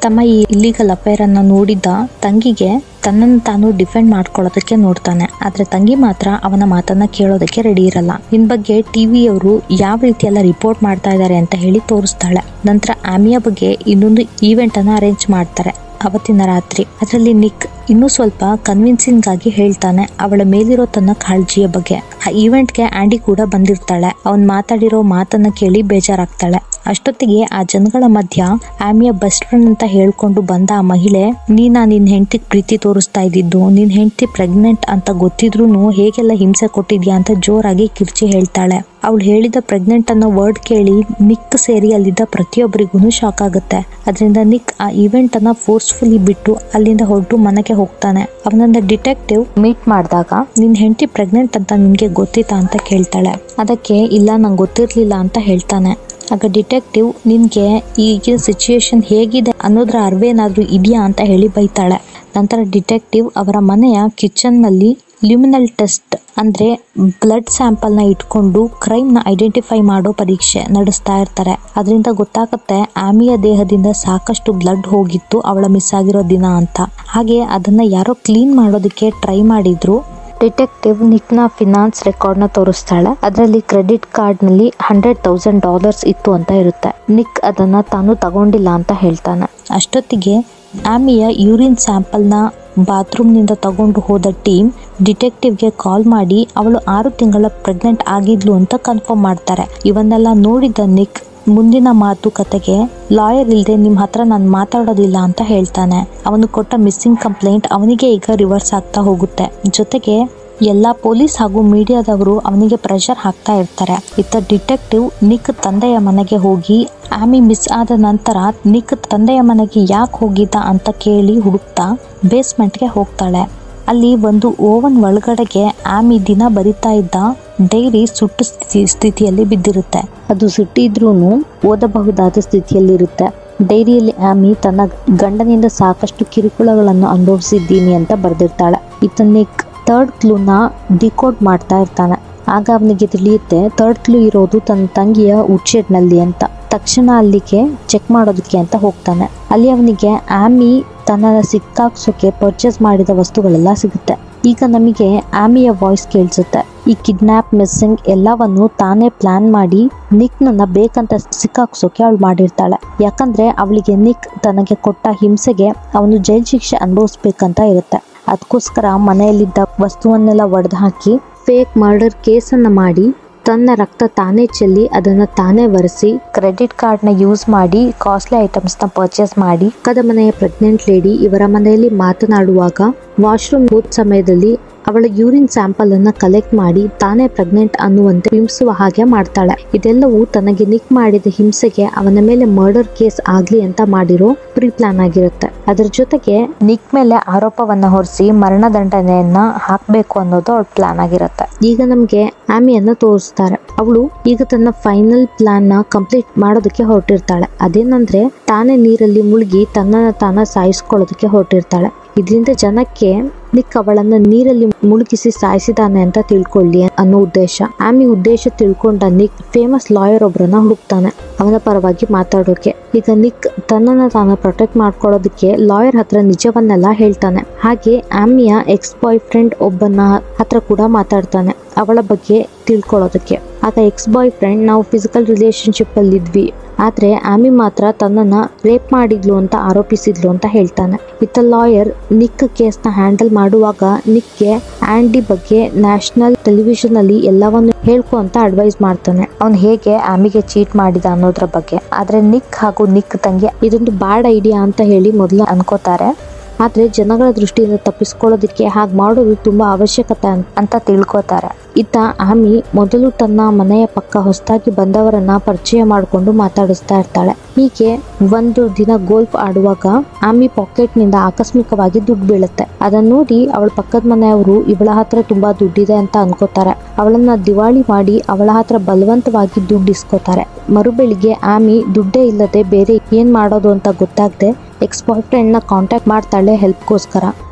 ತಮ್ಮ ಈ ಇಲ್ಲಿಗಲ್ ಅಫೇರ್ ಅನ್ನ ನೋಡಿದ್ದ ತಂಗಿಗೆ ತನ್ನನ್ನು ತಾನು ಡಿಫೆಂಡ್ ಮಾಡ್ಕೊಳ್ಳೋದಕ್ಕೆ ನೋಡ್ತಾನೆ ಆದ್ರೆ ತಂಗಿ ಮಾತ್ರ ಅವನ ಮಾತನ್ನ ಕೇಳೋದಕ್ಕೆ ರೆಡಿ ಇರಲ್ಲ ಇನ್ ಬಗ್ಗೆ ಟಿವಿಯವರು ಯಾವ ರೀತಿ ಎಲ್ಲ ರಿಪೋರ್ಟ್ ಮಾಡ್ತಾ ಇದ್ದಾರೆ ಅಂತ ಹೇಳಿ ತೋರಿಸ್ತಾಳೆ ನಂತರ ಆಮಿಯಾ ಬಗ್ಗೆ ಇನ್ನೊಂದು ಈವೆಂಟ್ ಅನ್ನ ಅರೇಂಜ್ ಮಾಡ್ತಾರೆ ಅವತ್ತಿನ ರಾತ್ರಿ ಅದರಲ್ಲಿ ನಿಕ್ ಇನ್ನೂ ಸ್ವಲ್ಪ ಕನ್ವಿನ್ಸಿಂಗ್ ಆಗಿ ಹೇಳ್ತಾನೆ ಅವಳ ಮೇಲಿರೋ ತನ್ನ ಕಾಳಜಿಯ ಬಗ್ಗೆ ಆ ಈವೆಂಟ್ಗೆ ಆಂಡಿ ಕೂಡ ಬಂದಿರ್ತಾಳೆ ಅವನ್ ಮಾತಾಡಿರೋ ಮಾತನ್ನ ಕೇಳಿ ಬೇಜಾರಾಗ್ತಾಳೆ ಅಷ್ಟೊತ್ತಿಗೆ ಆ ಜನಗಳ ಮಧ್ಯ ಆಮಿಯ ಬೆಸ್ಟ್ ಫ್ರೆಂಡ್ ಅಂತ ಹೇಳ್ಕೊಂಡು ಬಂದ ಆ ಮಹಿಳೆ ನೀನಾ ನಿನ್ ಹೆಂಡತಿಗ್ ಪ್ರೀತಿ ತೋರಿಸ್ತಾ ಇದ್ದಿದ್ದು ನಿನ್ ಹೆಂಡತಿ ಪ್ರೆಗ್ನೆಂಟ್ ಅಂತ ಗೊತ್ತಿದ್ರೂನು ಹೇಗೆಲ್ಲ ಹಿಂಸೆ ಕೊಟ್ಟಿದ್ಯಾ ಅಂತ ಜೋರಾಗಿ ಕಿರ್ಚಿ ಹೇಳ್ತಾಳೆ ಅವಳು ಹೇಳಿದ ಪ್ರೆಗ್ನೆಂಟ್ ಅನ್ನೋ ವರ್ಡ್ ಕೇಳಿ ನಿಕ್ ಸೇರಿ ಅಲ್ಲಿದ್ದ ಪ್ರತಿಯೊಬ್ಬರಿಗೂ ಶಾಕ್ ಆಗುತ್ತೆ ಅದರಿಂದ ನಿಕ್ ಆ ಇವೆಂಟ್ ಅನ್ನ ಫೋರ್ಸ್ಫುಲಿ ಬಿಟ್ಟು ಅಲ್ಲಿಂದ ಹೊರಟು ಮನೆಗೆ ಹೋಗ್ತಾನೆ ಅವನನ್ನ ಡಿಟೆಕ್ಟಿವ್ ಮೀಟ್ ಮಾಡಿದಾಗ ನಿನ್ ಹೆಂಡತಿ ಪ್ರೆಗ್ನೆಂಟ್ ಅಂತ ನಿನ್ಗೆ ಗೊತ್ತಿತ್ತಾ ಅಂತ ಕೇಳ್ತಾಳೆ ಅದಕ್ಕೆ ಇಲ್ಲ ನಂಗೆ ಗೊತ್ತಿರ್ಲಿಲ್ಲ ಅಂತ ಹೇಳ್ತಾನೆ ಆಗ ಡಿಟೆಕ್ಟಿವ್ ನಿನ್ಗೆ ಈಗಿನ ಸಿಚುಯೇಷನ್ ಹೇಗಿದೆ ಅನ್ನೋದ್ರ ಅರಿವೇನಾದ್ರೂ ಇದೆಯಾ ಅಂತ ಹೇಳಿ ಬೈತಾಳೆ ನಂತರ ಡಿಟೆಕ್ಟಿವ್ ಅವರ ಮನೆಯ ಕಿಚನ್ ನಲ್ಲಿ ಲ್ಯೂಮಿನಲ್ ಟೆಸ್ಟ್ ಅಂದ್ರೆ ಬ್ಲಡ್ ಸ್ಯಾಂಪಲ್ ನ ಇಟ್ಕೊಂಡು ಕ್ರೈಮ್ ನ ಐಡೆಂಟಿಫೈ ಮಾಡೋ ಪರೀಕ್ಷೆ ನಡೆಸ್ತಾ ಇರ್ತಾರೆ ಅದರಿಂದ ಗೊತ್ತಾಗುತ್ತೆ ಆಮಿಯ ದೇಹದಿಂದ ಸಾಕಷ್ಟು ಬ್ಲಡ್ ಹೋಗಿತ್ತು ಅವಳ ಮಿಸ್ ಆಗಿರೋ ದಿನ ಅಂತ ಹಾಗೆ ಅದನ್ನ ಯಾರೋ ಕ್ಲೀನ್ ಮಾಡೋದಕ್ಕೆ ಟ್ರೈ ಮಾಡಿದ್ರು ಡಿಟೆಕ್ಟಿವ್ ನಿಕ್ನ ಫಿನಾನ್ಸ್ ರೆಕಾರ್ಡ್ ನ ತೋರಿಸ್ತಾಳೆ ಅದರಲ್ಲಿ ಕ್ರೆಡಿಟ್ ಕಾರ್ಡ್ ನಲ್ಲಿ ಹಂಡ್ರೆಡ್ ತೌಸಂಡ್ ಡಾಲರ್ಸ್ ಇತ್ತು ಅಂತ ಇರುತ್ತೆ ನಿಕ್ ಅದನ್ನ ತಾನು ತಗೊಂಡಿಲ್ಲ ಅಂತ ಹೇಳ್ತಾನೆ ಅಷ್ಟೊತ್ತಿಗೆ ಆಮಿಯ ಯೂರಿನ್ ಸ್ಯಾಂಪಲ್ನ ಬಾತ್ರೂಮ್ನಿಂದ ತಗೊಂಡು ಹೋದ ಟೀಮ್ ಡಿಟೆಕ್ಟಿವ್ಗೆ ಕಾಲ್ ಮಾಡಿ ಅವಳು ಆರು ತಿಂಗಳ ಪ್ರೆಗ್ನೆಂಟ್ ಆಗಿದ್ಲು ಅಂತ ಕನ್ಫರ್ಮ್ ಮಾಡ್ತಾರೆ ಇವನ್ನೆಲ್ಲ ನೋಡಿದ ನಿಕ್ ಮುಂದಿನ ಮಾತುಕತೆಗೆ ಲಾಯರ್ ಇಲ್ಲದೆ ನಿಮ್ಮ ಹತ್ರ ನಾನು ಮಾತಾಡೋದಿಲ್ಲ ಅಂತ ಹೇಳ್ತಾನೆ ಅವನು ಕೊಟ್ಟ ಮಿಸ್ಸಿಂಗ್ ಕಂಪ್ಲೇಂಟ್ ಅವನಿಗೆ ಈಗ ರಿವರ್ಸ್ ಆಗ್ತಾ ಹೋಗುತ್ತೆ ಜೊತೆಗೆ ಎಲ್ಲ ಪೊಲೀಸ್ ಹಾಗೂ ಮೀಡಿಯಾದವರು ಅವನಿಗೆ ಪ್ರೆಷರ್ ಹಾಕ್ತಾ ಇರ್ತಾರೆ ಇತ್ತ ಡಿಟೆಕ್ಟಿವ್ ನಿಕ್ ತಂದೆಯ ಮನೆಗೆ ಹೋಗಿ ಆಮಿ ಮಿಸ್ ಆದ ನಂತರ ನಿಕ್ ತಂದೆಯ ಮನೆಗೆ ಯಾಕೆ ಹೋಗಿದ್ದ ಅಂತ ಕೇಳಿ ಹುಡುಕ್ತಾ ಬೇಸ್ಮೆಂಟ್ಗೆ ಹೋಗ್ತಾಳೆ ಅಲ್ಲಿ ಒಂದು ಓವನ್ ಒಳಗಡೆಗೆ ಆಮಿ ದಿನ ಬರಿತಾ ಇದ್ದ ಡೈರಿ ಸುಟ್ಟು ಸ್ಥಿತಿ ಸ್ಥಿತಿಯಲ್ಲಿ ಬಿದ್ದಿರುತ್ತೆ ಅದು ಸುಟ್ಟಿದ್ರೂ ಓದಬಹುದಾದ ಸ್ಥಿತಿಯಲ್ಲಿರುತ್ತೆ ಡೈರಿಯಲ್ಲಿ ಆಮಿ ತನ್ನ ಗಂಡನಿಂದ ಸಾಕಷ್ಟು ಕಿರುಕುಳಗಳನ್ನು ಅನುಭವಿಸಿದ್ದೀನಿ ಅಂತ ಬರೆದಿರ್ತಾಳೆ ಇತ್ತ ನಿಕ್ ಥರ್ಡ್ ಕ್ಲೂನ ಡಿಕೋಡ್ ಮಾಡ್ತಾ ಇರ್ತಾನೆ ಆಗ ಅವನಿಗೆ ತಿಳಿಯುತ್ತೆ ಥರ್ಡ್ ಕ್ಲೂ ಇರೋದು ತನ್ನ ತಂಗಿಯ ನಲ್ಲಿ ಅಂತ ತಕ್ಷಣ ಅಲ್ಲಿಗೆ ಚೆಕ್ ಮಾಡೋದಕ್ಕೆ ಅಂತ ಹೋಗ್ತಾನೆ ಅಲ್ಲಿ ಅವನಿಗೆ ಆಮಿ ತನ್ನ ಸಿಕ್ಕಾಕ್ಸೋಕೆ ಪರ್ಚೇಸ್ ಮಾಡಿದ ವಸ್ತುಗಳೆಲ್ಲ ಸಿಗುತ್ತೆ ಈಗ ನಮಗೆ ಆಮಿಯ ವಾಯ್ಸ್ ಕೇಳಿಸುತ್ತೆ ಈ ಕಿಡ್ನಾಪ್ ಮಿಸ್ಸಿಂಗ್ ಎಲ್ಲವನ್ನು ತಾನೇ ಪ್ಲಾನ್ ಮಾಡಿ ನಿಕ್ ನನ್ನ ಬೇಕಂತ ಸಿಕ್ಕಾಕ್ಸೋಕೆ ಅವಳು ಮಾಡಿರ್ತಾಳೆ ಯಾಕಂದ್ರೆ ಅವಳಿಗೆ ನಿಕ್ ತನಗೆ ಕೊಟ್ಟ ಹಿಂಸೆಗೆ ಅವನು ಜೈಲ್ ಶಿಕ್ಷೆ ಅನುಭವಿಸ್ಬೇಕಂತ ಇರುತ್ತೆ ಅದಕ್ಕೋಸ್ಕರ ಮನೆಯಲ್ಲಿದ್ದ ವಸ್ತುವನ್ನೆಲ್ಲ ಒಡೆದು ಹಾಕಿ ಫೇಕ್ ಮರ್ಡರ್ ಕೇಸನ್ನು ಮಾಡಿ ತನ್ನ ರಕ್ತ ತಾನೇ ಚೆಲ್ಲಿ ಅದನ್ನ ತಾನೇ ಒರೆಸಿ ಕ್ರೆಡಿಟ್ ಕಾರ್ಡ್ ನ ಯೂಸ್ ಮಾಡಿ ಕಾಸ್ಟ್ಲಿ ಐಟಮ್ಸ್ ನ ಪರ್ಚೇಸ್ ಮಾಡಿ ಪಕ್ಕದ ಮನೆಯ ಪ್ರೆಗ್ನೆಂಟ್ ಲೇಡಿ ಇವರ ಮನೆಯಲ್ಲಿ ಮಾತನಾಡುವಾಗ ವಾಶ್ರೂಮ್ ಹೋದ ಸಮಯದಲ್ಲಿ ಅವಳ ಯೂರಿನ್ ಸ್ಯಾಂಪಲ್ ಅನ್ನ ಕಲೆಕ್ಟ್ ಮಾಡಿ ತಾನೇ ಪ್ರೆಗ್ನೆಂಟ್ ಅನ್ನುವಂತೆ ಹಿಂಸುವ ಹಾಗೆ ಮಾಡ್ತಾಳೆ ಇದೆಲ್ಲವೂ ತನಗೆ ನಿಕ್ ಮಾಡಿದ ಹಿಂಸೆಗೆ ಅವನ ಮೇಲೆ ಮರ್ಡರ್ ಕೇಸ್ ಆಗ್ಲಿ ಅಂತ ಮಾಡಿರೋ ಪ್ರೀ ಪ್ಲಾನ್ ಆಗಿರುತ್ತೆ ಅದರ ಜೊತೆಗೆ ನಿಕ್ ಮೇಲೆ ಆರೋಪವನ್ನ ಹೊರಿಸಿ ಮರಣದಂಡನೆಯನ್ನ ಹಾಕ್ಬೇಕು ಅನ್ನೋದು ಅವಳ ಪ್ಲಾನ್ ಆಗಿರುತ್ತೆ ಈಗ ನಮ್ಗೆ ಆಮಿಯನ್ನ ತೋರಿಸ್ತಾರೆ ಅವಳು ಈಗ ತನ್ನ ಫೈನಲ್ ಪ್ಲಾನ್ ನ ಕಂಪ್ಲೀಟ್ ಮಾಡೋದಕ್ಕೆ ಹೊರಟಿರ್ತಾಳೆ ಅದೇನಂದ್ರೆ ತಾನೇ ನೀರಲ್ಲಿ ಮುಳುಗಿ ತನ್ನನ್ನ ತಾನ ಸಾಯಿಸ್ಕೊಳ್ಳೋದಕ್ಕೆ ಹೊರಟಿರ್ತಾಳೆ ಇದರಿಂದ ಜನಕ್ಕೆ ನಿಕ್ ಅವಳನ್ನ ನೀರಲ್ಲಿ ಮುಳುಗಿಸಿ ಸಾಯಿಸಿದಾನೆ ಅಂತ ತಿಳ್ಕೊಳ್ಳಿ ಅನ್ನೋ ಉದ್ದೇಶ ಆಮಿ ಉದ್ದೇಶ ತಿಳ್ಕೊಂಡ ನಿಕ್ ಫೇಮಸ್ ಲಾಯರ್ ಒಬ್ರನ್ನ ಹುಡುಕ್ತಾನೆ ಅವನ ಪರವಾಗಿ ಮಾತಾಡೋಕೆ ಈಗ ನಿಕ್ ತನ್ನನ್ನ ತಾನು ಪ್ರೊಟೆಕ್ಟ್ ಮಾಡ್ಕೊಳ್ಳೋದಕ್ಕೆ ಲಾಯರ್ ಹತ್ರ ನಿಜವನ್ನೆಲ್ಲ ಹೇಳ್ತಾನೆ ಹಾಗೆ ಆಮಿಯ ಎಕ್ಸ್ ಬಾಯ್ ಫ್ರೆಂಡ್ ಒಬ್ಬನ ಹತ್ರ ಕೂಡ ಮಾತಾಡ್ತಾನೆ ಅವಳ ಬಗ್ಗೆ ತಿಳ್ಕೊಳ್ಳೋದಕ್ಕೆ ಆಗ ಎಕ್ಸ್ ಬಾಯ್ ಫ್ರೆಂಡ್ ನಾವು ಫಿಸಿಕಲ್ ರಿಲೇಶನ್ಶಿಪ್ ಅಲ್ಲಿ ಇದ್ವಿ ಆದ್ರೆ ಆಮಿ ಮಾತ್ರ ತನ್ನನ್ನ ರೇಪ್ ಮಾಡಿದ್ಲು ಅಂತ ಆರೋಪಿಸಿದ್ಲು ಅಂತ ಹೇಳ್ತಾನೆ ಇತ್ತ ಲಾಯರ್ ನಿಕ್ ಕೇಸ್ ನ ಹ್ಯಾಂಡಲ್ ಮಾಡುವಾಗ ನಿಕ್ಗೆ ಆಂಡಿ ಬಗ್ಗೆ ನ್ಯಾಷನಲ್ ಟೆಲಿವಿಷನ್ ಅಲ್ಲಿ ಎಲ್ಲವನ್ನು ಹೇಳ್ಕೊ ಅಂತ ಅಡ್ವೈಸ್ ಮಾಡ್ತಾನೆ ಅವ್ನು ಹೇಗೆ ಆಮಿಗೆ ಚೀಟ್ ಮಾಡಿದ ಅನ್ನೋದ್ರ ಬಗ್ಗೆ ಆದ್ರೆ ನಿಕ್ ಹಾಗೂ ನಿಕ್ ತಂಗಿ ಇದೊಂದು ಬ್ಯಾಡ್ ಐಡಿಯಾ ಅಂತ ಹೇಳಿ ಮೊದಲು ಅನ್ಕೋತಾರೆ ಆದ್ರೆ ಜನಗಳ ದೃಷ್ಟಿಯಿಂದ ತಪ್ಪಿಸ್ಕೊಳ್ಳೋದಕ್ಕೆ ಹಾಗೆ ಮಾಡೋದು ತುಂಬಾ ಅವಶ್ಯಕತೆ ಅನ್- ಅಂತ ತಿಳ್ಕೊತಾರೆ ಇತ್ತ ಆಮಿ ಮೊದಲು ತನ್ನ ಮನೆಯ ಪಕ್ಕ ಹೊಸದಾಗಿ ಬಂದವರನ್ನ ಪರಿಚಯ ಮಾಡಿಕೊಂಡು ಮಾತಾಡಿಸ್ತಾ ಇರ್ತಾಳೆ ಹೀಗೆ ಒಂದು ದಿನ ಗೋಲ್ಫ್ ಆಡುವಾಗ ಆಮಿ ಪಾಕೆಟ್ ನಿಂದ ಆಕಸ್ಮಿಕವಾಗಿ ದುಡ್ಡು ಬೀಳುತ್ತೆ ಅದನ್ನ ನೋಡಿ ಅವಳ ಪಕ್ಕದ ಮನೆಯವರು ಇವಳ ಹತ್ರ ತುಂಬಾ ದುಡ್ಡಿದೆ ಅಂತ ಅನ್ಕೋತಾರೆ ಅವಳನ್ನ ದಿವಾಳಿ ಮಾಡಿ ಅವಳ ಹತ್ರ ಬಲವಂತವಾಗಿ ದುಡ್ಡು ಇಸ್ಕೋತಾರೆ ಮರುಬೆಳಿಗ್ಗೆ ಆಮಿ ದುಡ್ಡೇ ಇಲ್ಲದೆ ಬೇರೆ ಏನ್ ಮಾಡೋದು ಅಂತ ಗೊತ್ತಾಗದೆ ಎಕ್ಸ್ ಬಾಯ್ ಫ್ರೆಂಡ್ ನ ಕಾಂಟ್ಯಾಕ್ಟ್ ಮಾಡ್ತಾಳೆ ಹೆಲ್ಪ್ಗೋಸ್ಕರ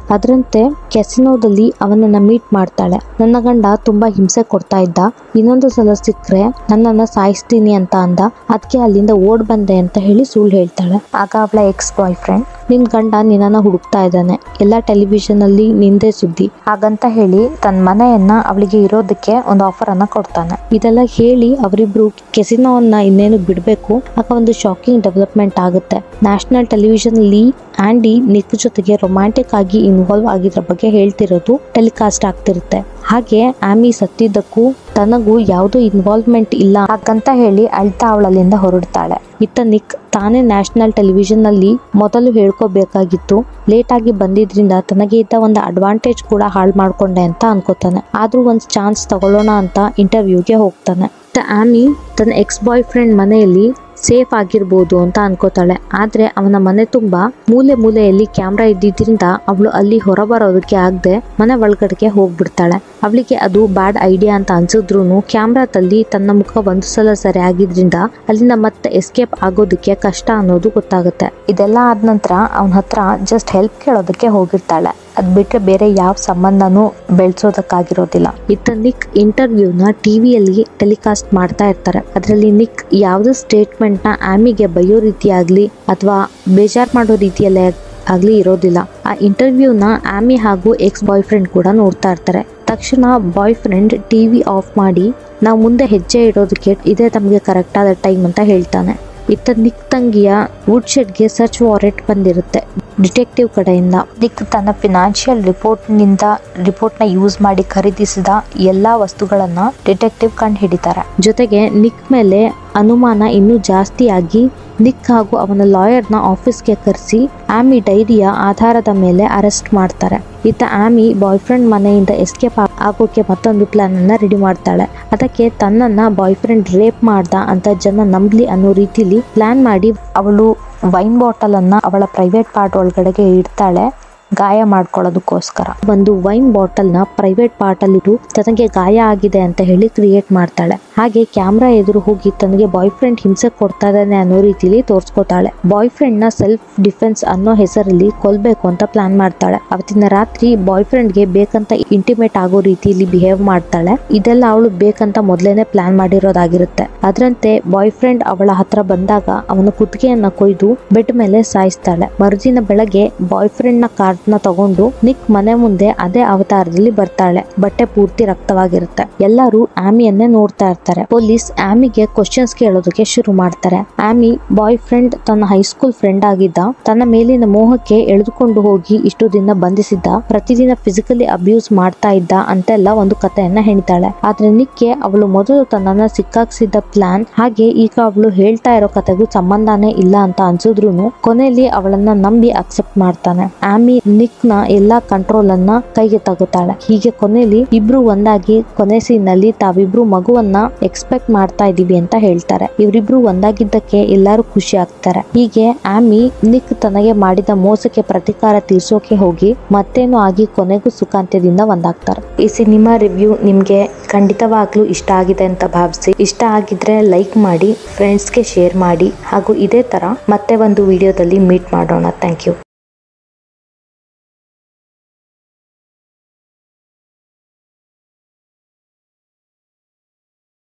ಅದರಂತೆ ಕೆಸಿನೋದಲ್ಲಿ ಅವನನ್ನ ಮೀಟ್ ಮಾಡ್ತಾಳೆ ನನ್ನ ಗಂಡ ತುಂಬಾ ಹಿಂಸೆ ಕೊಡ್ತಾ ಇದ್ದ ಇನ್ನೊಂದು ಸಲ ಸಿಕ್ಕರೆ ನನ್ನನ್ನ ಸಾಯಿಸ್ತೀನಿ ಅಂತ ಅಂದ ಅದಕ್ಕೆ ಅಲ್ಲಿಂದ ಓಡ್ ಬಂದೆ ಅಂತ ಹೇಳಿ ಸುಳ್ಳು ಹೇಳ್ತಾಳೆ ಆಗ ಅವಳ ಎಕ್ಸ್ ಬಾಯ್ ಫ್ರೆಂಡ್ ನಿನ್ ಗಂಡ ನಿನ್ನನ್ನ ಹುಡುಕ್ತಾ ಇದ್ದಾನೆ ಎಲ್ಲ ಟೆಲಿವಿಷನ್ ಅಲ್ಲಿ ನಿಂದೇ ಸುದ್ದಿ ಹಾಗಂತ ಹೇಳಿ ತನ್ನ ಮನೆಯನ್ನ ಅವಳಿಗೆ ಇರೋದಕ್ಕೆ ಒಂದು ಆಫರ್ ಅನ್ನ ಕೊಡ್ತಾನೆ ಇದೆಲ್ಲ ಹೇಳಿ ಅವರಿಬ್ರು ಕೆಸಿನೋವನ್ನ ಇನ್ನೇನು ಬಿಡ್ಬೇಕು ಆಗ ಒಂದು ಶಾಕಿಂಗ್ ಡೆವಲಪ್ಮೆಂಟ್ ಆಗುತ್ತೆ ನ್ಯಾಷನಲ್ ಟೆಲಿವಿಷನ್ ಅಲ್ಲಿ ಆಂಡಿ ನಿಕ್ ಜೊತೆಗೆ ರೊಮ್ಯಾಂಟಿಕ್ ಆಗಿ ಇನ್ವಾಲ್ವ್ ಆಗಿದ್ರ ಬಗ್ಗೆ ಹೇಳ್ತಿರೋದು ಟೆಲಿಕಾಸ್ಟ್ ಆಗ್ತಿರುತ್ತೆ ಹಾಗೆ ಆಮಿ ಸತ್ತಿದ್ದಕ್ಕೂ ತನಗೂ ಯಾವುದೋ ಇನ್ವಾಲ್ವ್ಮೆಂಟ್ ಇಲ್ಲ ಹಾಗಂತ ಹೇಳಿ ಅಳ್ತಾ ಅವಳಲ್ಲಿಂದ ಹೊರಡ್ತಾಳೆ ಇತ್ತ ನಿಕ್ ತಾನೇ ನ್ಯಾಷನಲ್ ಟೆಲಿವಿಷನ್ ನಲ್ಲಿ ಮೊದಲು ಹೇಳ್ಕೋಬೇಕಾಗಿತ್ತು ಲೇಟ್ ಆಗಿ ಬಂದಿದ್ರಿಂದ ತನಗೆ ಇದ್ದ ಒಂದು ಅಡ್ವಾಂಟೇಜ್ ಕೂಡ ಹಾಳು ಮಾಡ್ಕೊಂಡೆ ಅಂತ ಅನ್ಕೋತಾನೆ ಆದ್ರೂ ಒಂದು ಚಾನ್ಸ್ ತಗೊಳ್ಳೋಣ ಅಂತ ಇಂಟರ್ವ್ಯೂಗೆ ಹೋಗ್ತಾನೆ ಇತ್ತ ಆಮಿ ತನ್ನ ಎಕ್ಸ್ ಬಾಯ್ ಫ್ರೆಂಡ್ ಮನೆಯಲ್ಲಿ ಸೇಫ್ ಆಗಿರ್ಬೋದು ಅಂತ ಅನ್ಕೋತಾಳೆ ಆದ್ರೆ ಅವನ ಮನೆ ತುಂಬಾ ಮೂಲೆ ಮೂಲೆಯಲ್ಲಿ ಕ್ಯಾಮ್ರಾ ಇದ್ದಿದ್ರಿಂದ ಅವಳು ಅಲ್ಲಿ ಹೊರಬರೋದಕ್ಕೆ ಆಗದೆ ಮನೆ ಒಳಗಡೆಗೆ ಹೋಗ್ಬಿಡ್ತಾಳೆ ಅವಳಿಗೆ ಅದು ಬ್ಯಾಡ್ ಐಡಿಯಾ ಅಂತ ಅನ್ಸಿದ್ರು ಕ್ಯಾಮ್ರಾದಲ್ಲಿ ತನ್ನ ಮುಖ ಒಂದು ಸಲ ಸರಿ ಆಗಿದ್ರಿಂದ ಅಲ್ಲಿಂದ ಮತ್ತೆ ಎಸ್ಕೇಪ್ ಆಗೋದಕ್ಕೆ ಕಷ್ಟ ಅನ್ನೋದು ಗೊತ್ತಾಗುತ್ತೆ ಇದೆಲ್ಲ ಆದ ನಂತರ ಅವನ ಹತ್ರ ಜಸ್ಟ್ ಹೆಲ್ಪ್ ಕೇಳೋದಕ್ಕೆ ಹೋಗಿರ್ತಾಳೆ ಅದ್ ಬಿಟ್ರೆ ಬೇರೆ ಯಾವ ಸಂಬಂಧನೂ ಬೆಳೆಸೋದಕ್ಕಾಗಿರೋದಿಲ್ಲ ಇತ್ತ ನಿಕ್ ಇಂಟರ್ವ್ಯೂನ ಟಿವಿಯಲ್ಲಿ ಟೆಲಿಕಾಸ್ಟ್ ಮಾಡ್ತಾ ಇರ್ತಾರೆ ಅದರಲ್ಲಿ ನಿಕ್ ಯಾವ್ದು ಸ್ಟೇಟ್ಮೆಂಟ್ ನ ಆಮಿಗೆ ಬೈಯೋ ರೀತಿ ಆಗ್ಲಿ ಅಥವಾ ಬೇಜಾರ್ ಮಾಡೋ ರೀತಿಯಲ್ಲೇ ಆಗ್ಲಿ ಇರೋದಿಲ್ಲ ಆ ಇಂಟರ್ವ್ಯೂನ ಆಮಿ ಹಾಗೂ ಎಕ್ಸ್ ಬಾಯ್ ಫ್ರೆಂಡ್ ಕೂಡ ನೋಡ್ತಾ ಇರ್ತಾರೆ ತಕ್ಷಣ ಬಾಯ್ ಫ್ರೆಂಡ್ ಟಿವಿ ಆಫ್ ಮಾಡಿ ನಾವು ಮುಂದೆ ಹೆಜ್ಜೆ ಇಡೋದಕ್ಕೆ ಇದೇ ತಮಗೆ ಕರೆಕ್ಟ್ ಆದ ಟೈಮ್ ಅಂತ ಹೇಳ್ತಾನೆ ಇತ್ತ ನಿಕ್ ತಂಗಿಯ ವುಡ್ ಶೆಡ್ಗೆ ಸರ್ಚ್ ವಾರೆಂಟ್ ಬಂದಿರುತ್ತೆ ಡಿಟೆಕ್ಟಿವ್ ಕಡೆಯಿಂದ ನಿಕ್ ತನ್ನ ಫಿನಾನ್ಷಿಯಲ್ ರಿಪೋರ್ಟ್ನಿಂದ ರಿಪೋರ್ಟ್ನ ಯೂಸ್ ಮಾಡಿ ಖರೀದಿಸಿದ ಎಲ್ಲಾ ವಸ್ತುಗಳನ್ನ ಡಿಟೆಕ್ಟಿವ್ ಕಂಡು ಹಿಡಿತಾರೆ ಜೊತೆಗೆ ನಿಕ್ ಮೇಲೆ ಅನುಮಾನ ಇನ್ನೂ ಜಾಸ್ತಿ ಆಗಿ ನಿಕ್ ಹಾಗೂ ಅವನ ಲಾಯರ್ನ ಆಫೀಸ್ಗೆ ಕರೆಸಿ ಆಮಿ ಡೈರಿಯ ಆಧಾರದ ಮೇಲೆ ಅರೆಸ್ಟ್ ಮಾಡ್ತಾರೆ ಇತ್ತ ಆಮಿ ಬಾಯ್ ಫ್ರೆಂಡ್ ಮನೆಯಿಂದ ಎಸ್ಕೇಪ್ ಆಗೋಕೆ ಮತ್ತೊಂದು ಪ್ಲಾನ್ ಅನ್ನ ರೆಡಿ ಮಾಡ್ತಾಳೆ ಅದಕ್ಕೆ ತನ್ನನ್ನ ಬಾಯ್ ಫ್ರೆಂಡ್ ರೇಪ್ ಮಾಡ್ದ ಅಂತ ಜನ ನಂಬ್ಲಿ ಅನ್ನೋ ರೀತಿಲಿ ಪ್ಲಾನ್ ಮಾಡಿ ಅವಳು ವೈನ್ ಬಾಟಲ್ ಅನ್ನ ಅವಳ ಪ್ರೈವೇಟ್ ಪಾರ್ಟ್ ಒಳಗಡೆಗೆ ಇಡ್ತಾಳೆ ಗಾಯ ಮಾಡ್ಕೊಳ್ಳೋದಕ್ಕೋಸ್ಕರ ಒಂದು ವೈನ್ ಬಾಟಲ್ ನ ಪ್ರೈವೇಟ್ ಪಾರ್ಟ್ ಅಲ್ಲಿ ಇಟ್ಟು ತನಗೆ ಗಾಯ ಆಗಿದೆ ಅಂತ ಹೇಳಿ ಕ್ರಿಯೇಟ್ ಮಾಡ್ತಾಳೆ ಹಾಗೆ ಕ್ಯಾಮ್ರಾ ಎದುರು ಹೋಗಿ ತನಗೆ ಬಾಯ್ ಫ್ರೆಂಡ್ ಹಿಂಸೆ ಕೊಡ್ತಾ ಇದ್ದಾನೆ ಅನ್ನೋ ರೀತಿಲಿ ತೋರ್ಸ್ಕೊತಾಳೆ ಬಾಯ್ ಫ್ರೆಂಡ್ ನ ಸೆಲ್ಫ್ ಡಿಫೆನ್ಸ್ ಅನ್ನೋ ಹೆಸರಲ್ಲಿ ಕೊಲ್ಬೇಕು ಅಂತ ಪ್ಲಾನ್ ಮಾಡ್ತಾಳೆ ಅವತ್ತಿನ ರಾತ್ರಿ ಬಾಯ್ ಫ್ರೆಂಡ್ಗೆ ಬೇಕಂತ ಇಂಟಿಮೇಟ್ ಆಗೋ ರೀತಿಯಲ್ಲಿ ಬಿಹೇವ್ ಮಾಡ್ತಾಳೆ ಇದೆಲ್ಲ ಅವಳು ಬೇಕಂತ ಮೊದಲೇನೆ ಪ್ಲಾನ್ ಮಾಡಿರೋದಾಗಿರುತ್ತೆ ಅದರಂತೆ ಬಾಯ್ ಫ್ರೆಂಡ್ ಅವಳ ಹತ್ರ ಬಂದಾಗ ಅವನ ಕುತ್ತಿಗೆಯನ್ನ ಕೊಯ್ದು ಬೆಡ್ ಮೇಲೆ ಸಾಯಿಸ್ತಾಳೆ ಮರುದಿನ ಬೆಳಗ್ಗೆ ಬಾಯ್ ಫ್ರೆಂಡ್ ನ ಕಾರ್ಡ್ ನ ತಗೊಂಡು ನಿಕ್ ಮನೆ ಮುಂದೆ ಅದೇ ಅವತಾರದಲ್ಲಿ ಬರ್ತಾಳೆ ಬಟ್ಟೆ ಪೂರ್ತಿ ರಕ್ತವಾಗಿರುತ್ತೆ ಎಲ್ಲರೂ ಆಮಿಯನ್ನೇ ನೋಡ್ತಾ ಇರ್ತಾರೆ ಪೊಲೀಸ್ ಆಮಿಗೆ ಕ್ವಶನ್ಸ್ ಕೇಳೋದಕ್ಕೆ ಶುರು ಮಾಡ್ತಾರೆ ಆಮಿ ಬಾಯ್ ಫ್ರೆಂಡ್ ತನ್ನ ಹೈಸ್ಕೂಲ್ ಫ್ರೆಂಡ್ ಆಗಿದ್ದ ತನ್ನ ಮೇಲಿನ ಮೋಹಕ್ಕೆ ಎಳೆದುಕೊಂಡು ಹೋಗಿ ಇಷ್ಟು ದಿನ ಬಂಧಿಸಿದ್ದ ಪ್ರತಿದಿನ ಫಿಸಿಕಲಿ ಅಬ್ಯೂಸ್ ಮಾಡ್ತಾ ಇದ್ದ ಅಂತೆಲ್ಲ ಒಂದು ಕಥೆಯನ್ನ ಹೆಣಿತಾಳೆ ಆದ್ರೆ ನಿಕ್ಕೆ ಅವಳು ಮೊದಲು ತನ್ನನ್ನ ಸಿಕ್ಕಾಕ್ಸಿದ್ದ ಪ್ಲಾನ್ ಹಾಗೆ ಈಗ ಅವಳು ಹೇಳ್ತಾ ಇರೋ ಕಥೆಗೂ ಸಂಬಂಧನೇ ಇಲ್ಲ ಅಂತ ಅನ್ಸಿದ್ರು ಕೊನೆಯಲ್ಲಿ ಅವಳನ್ನ ನಂಬಿ ಅಕ್ಸೆಪ್ಟ್ ಮಾಡ್ತಾನೆ ಆಮಿ ನಿಕ್ ನ ಎಲ್ಲಾ ಕಂಟ್ರೋಲ್ ಅನ್ನ ಕೈಗೆ ತಗೋತಾಳೆ ಹೀಗೆ ಕೊನೆಯಲ್ಲಿ ಇಬ್ರು ಒಂದಾಗಿ ಕೊನೆ scene ನಲ್ಲಿ ತಾವಿಬ್ರು ಮಗುವನ್ನ ಎಕ್ಸ್ಪೆಕ್ಟ್ ಮಾಡ್ತಾ ಇದೀವಿ ಅಂತ ಹೇಳ್ತಾರೆ ಇವರಿಬ್ರು ಒಂದಾಗಿದ್ದಕ್ಕೆ ಎಲ್ಲರೂ ಖುಷಿ ಆಗ್ತಾರೆ ಹೀಗೆ ಆಮಿ ನಿಕ್ ತನಗೆ ಮಾಡಿದ ಮೋಸಕ್ಕೆ ಪ್ರತಿಕಾರ ತೀರ್ಸೋಕೆ ಹೋಗಿ ಮತ್ತೇನು ಆಗಿ ಕೊನೆಗೂ ಸುಖಾಂತ್ಯದಿಂದ ಒಂದಾಗ್ತಾರೆ ಈ ಸಿನಿಮಾ ರಿವ್ಯೂ ನಿಮ್ಗೆ ಖಂಡಿತವಾಗ್ಲೂ ಇಷ್ಟ ಆಗಿದೆ ಅಂತ ಭಾವಿಸಿ ಇಷ್ಟ ಆಗಿದ್ರೆ ಲೈಕ್ ಮಾಡಿ ಫ್ರೆಂಡ್ಸ್ಗೆ ಶೇರ್ ಮಾಡಿ ಹಾಗೂ ಇದೇ ತರ ಮತ್ತೆ ಒಂದು ವಿಡಿಯೋದಲ್ಲಿ ಮೀಟ್ ಮಾಡೋಣ ಥ್ಯಾಂಕ್ ಯು